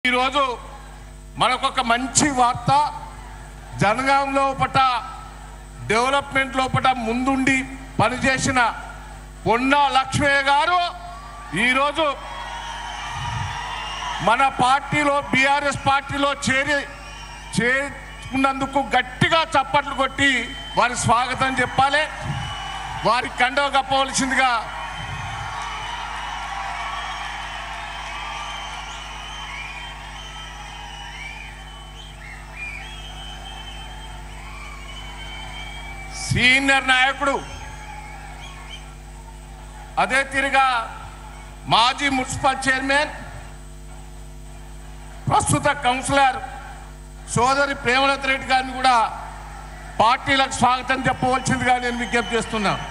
ఈరోజు మనకొక మంచి వార్త జనగాం లోపట డెవలప్మెంట్ లోపట ముందుండి పనిచేసిన పొన్నా లక్ష్మయ్య గారు ఈరోజు మన పార్టీలో బీఆర్ఎస్ పార్టీలో చేరి చేరుకున్నందుకు గట్టిగా చప్పట్లు కొట్టి వారి స్వాగతం చెప్పాలి వారి కండవ కప్పవలసిందిగా సీనియర్ నాయకుడు అదే తిరిగా మాజీ మున్సిపల్ చైర్మన్ ప్రస్తుత కౌన్సిలర్ సోదరి ప్రేమలత రెడ్డి గారిని కూడా పార్టీలకు స్వాగతం చెప్పవలసిందిగా నేను విజ్ఞప్తి చేస్తున్నాను